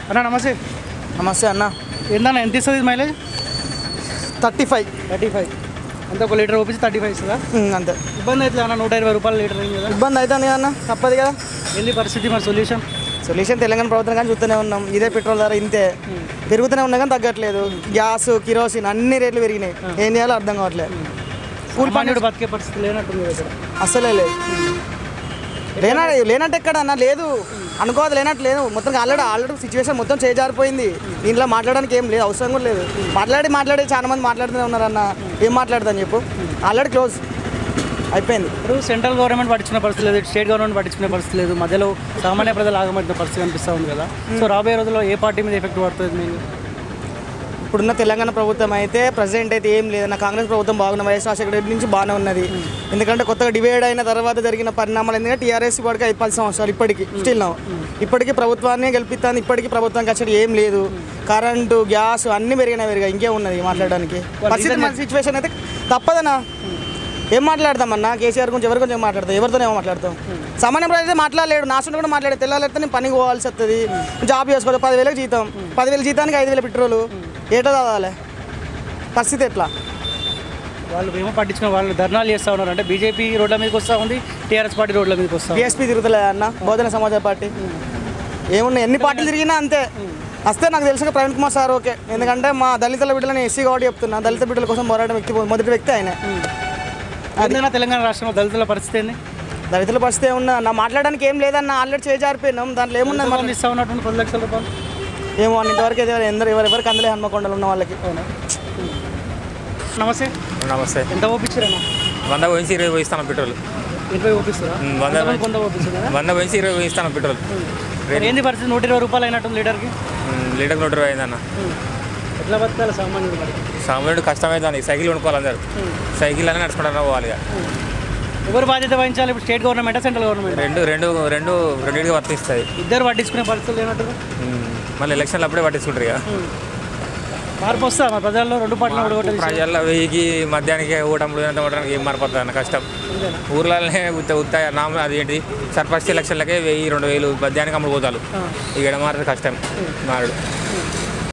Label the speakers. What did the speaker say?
Speaker 1: అన్న నమస్తే
Speaker 2: నమస్తే అన్న
Speaker 1: ఏందన్న ఎంత ఇస్తుంది mileage
Speaker 2: thirty five
Speaker 1: thirty five అంత ఒక లీటర్ ఓపించి థర్టీ ఫైవ్ ఇస్తుందా
Speaker 2: అంతే
Speaker 1: ఇబ్బంది అవుతుంది అన్న నూట ఇరవై రూపాయల లీటర్ అయింది కదా
Speaker 2: ఇబ్బంది అవుతుంది అన్న తప్పదు కదా
Speaker 1: వెళ్ళి పరిస్థితి మరి సొల్యూషన్
Speaker 2: సొల్యూషన్ తెలంగాణ ప్రభుత్వం కానీ చూస్తూనే ఉన్నాం ఇదే పెట్రోల్ ధర ఇంతే పెరుగుతూనే ఉన్నా కానీ తగ్గట్లేదు గ్యాస్ కిరోసిన్ అన్ని రేట్లు పెరిగినాయి ఏం చేయాలో అర్థం కావట్లేదు కూల్ పని
Speaker 1: సామాన్యుడు బతికే పరిస్థితి లేనట్టుంది ఇక్కడ
Speaker 2: అస్సలే లేదు లేనా లేనట్టు ఎక్కడ అన్న లేదు అనుకోవద్దు లేనట్టు లేదు మొత్తం ఆల్రెడీ ఆల్రెడీ సిచ్యువేషన్ మొత్తం చేజారిపోయింది దీంట్లో మాట్లాడడానికి ఏం లేదు అవసరం కూడా లేదు మాట్లాడి మాట్లాడి చాలా మంది మాట్లాడుతూనే ఉన్నారన్న ఏం మాట్లాడతాను చెప్పు ఆల్రెడీ క్లోజ్ అయిపోయింది
Speaker 1: ఇప్పుడు సెంట్రల్ గవర్నమెంట్ పట్టించుకునే పరిస్థితి లేదు స్టేట్ గవర్నమెంట్ పట్టించుకునే పరిస్థితి లేదు మధ్యలో సామాన్య ప్రజలు ఆగమవుతున్న పరిస్థితి కనిపిస్తూ ఉంది కదా సో రాబోయే రోజుల్లో ఏ పార్టీ మీద ఎఫెక్ట్ పడుతుంది మీకు
Speaker 2: ఇప్పుడున్న తెలంగాణ ప్రభుత్వం అయితే ప్రజెంట్ అయితే ఏం లేదన్న కాంగ్రెస్ ప్రభుత్వం బాగున్న వైఎస్ రాజశేఖర రెడ్డి నుంచి బాగానే ఉన్నది ఎందుకంటే కొత్తగా డివైడ్ అయిన తర్వాత జరిగిన పరిణామాలు ఎందుకంటే టీఆర్ఎస్ ఇప్పటికి ఐదు పది సంవత్సరాలు ఇప్పటికి స్టిల్ నౌ ఇప్పటికీ ప్రభుత్వాన్ని గెలిపిస్తాను ఇప్పటికీ ప్రభుత్వానికి వచ్చేది ఏం లేదు కరెంటు గ్యాస్ అన్ని పెరిగినాయి పెరిగా ఇంకే ఉన్నది మాట్లాడడానికి పరిస్థితి మన సిచ్యువేషన్ అయితే తప్పదనా ఏం మాట్లాడదామన్నా కేసీఆర్ గురించి ఎవరి గురించి ఏం మాట్లాడతాం ఎవరితోనే ఏమో మాట్లాడతాం సామాన్య ప్రజలు అయితే మాట్లాడలేడు నాశనం కూడా మాట్లాడే తెల్లారితే నేను పనికి పోవాల్సి వస్తుంది జాబ్ చేసుకోవాలి పదివేలకు జీతం పదివేల జీతానికి ఐదు వేల పెట్రోలు ఏటో చదవాలి పరిస్థితి ఎట్లా
Speaker 1: వాళ్ళు ఏమో పట్టించుకున్న వాళ్ళు ధర్నాలు చేస్తూ ఉన్నారు అంటే బీజేపీ రోడ్ల మీదకి వస్తూ ఉంది టీఆర్ఎస్ పార్టీ రోడ్ల మీదకి వస్తూ ఉంది
Speaker 2: బీఎస్పీ తిరుగుతలే అన్న బహుజన సమాజ పార్టీ ఏమున్నాయి ఎన్ని పార్టీలు తిరిగినా అంతే వస్తే నాకు తెలిసిన ప్రవీణ్ కుమార్ సార్ ఓకే ఎందుకంటే మా దళితుల బిడ్డలని ఎస్సీ కాబట్టి చెప్తున్నా దళిత బిడ్డల కోసం పోరాటం వ్యక్తి మొదటి వ్యక్తి ఆయన
Speaker 1: తెలంగాణ తెలంగాణ రాష్ట్రంలో దళితుల పరిస్థితి ఏంది
Speaker 2: దళితుల పరిస్థితి ఏమున్నా నా మాట్లాడడానికి ఏం లేదన్న ఆల్రెడీ చేజారిపోయినాం దాంట్లో ఏమున్నది
Speaker 1: ఎంతమంది
Speaker 2: మాట్లాడ-
Speaker 1: ఇస్తా ఉన్నటువంటి పది లక్షల రూపాయలు
Speaker 2: ఏమో అన్న ఇంతవరకు అయితే ఎందరు ఎవరెవరికి అందలే హన్మకొండలు ఉన్న వాళ్ళకి
Speaker 1: అవునా నమస్తే
Speaker 3: నమస్తే
Speaker 1: ఎంత ఓపించారన్నా
Speaker 3: వంద పోయించి ఇరవై పోయిస్తాను పెట్రోల్
Speaker 1: ఎనభై ఓపిస్తారా
Speaker 3: ఉమ్, వంద
Speaker 1: ఎంతమంది కొంత ఓపిస్తుందా
Speaker 3: వంద పోయించి ఇరవై పోయిస్తాను పెట్రోల్
Speaker 1: మరి ఏంది పరిస్థితి నూట ఇరవై రూపాయలు అయినట్టు లీటర్కి
Speaker 3: ఉమ్, లీటర్ నూట ఇరవై అయిందన్న
Speaker 1: ఎట్లా బతకాలి సామాన్యుడు మరి
Speaker 3: సామాన్యుడు కష్టమైందని సైకిల్ కొనుక్కోవాలి అందరు సైకిల్ అని నడుచుకుంటారు పోవాలి ఇక.
Speaker 1: ఎవరు బాధ్యత వహించాలి ఇప్పుడు స్టేట్ గవర్నమెంటా సెంట్రల్ గవర్నమెంట్
Speaker 3: రెండు రెండు రెండు రెండింటికి వర్తిస్తాయి
Speaker 1: ఇద్దరు పట్టించుకునే పరిస్థితులు లేనట్టుగా
Speaker 3: ఉమ్, మళ్ళీ ఎలక్షన్లు అప్పుడే పట్టించుకుంటారు ఇక
Speaker 1: మార్పు వస్తా మా ప్రజల్లో రెండు పార్టీలు ఒకటి
Speaker 3: ప్రజల్లో వెయ్యికి మధ్యాహ్నానికి ఓటములు ఎంత ఓటడానికి ఏం మారిపోతుంది అన్న కష్టం ఊర్లలోనే ఉత్త ఉత్త నామ అది ఏంటి సర్పంచ్ ఎలక్షన్లకే వెయ్యి రెండు వేలు మధ్యాహ్నానికి అమ్ముడు పోతారు ఇక్కడ మారేది కష్టం మారడు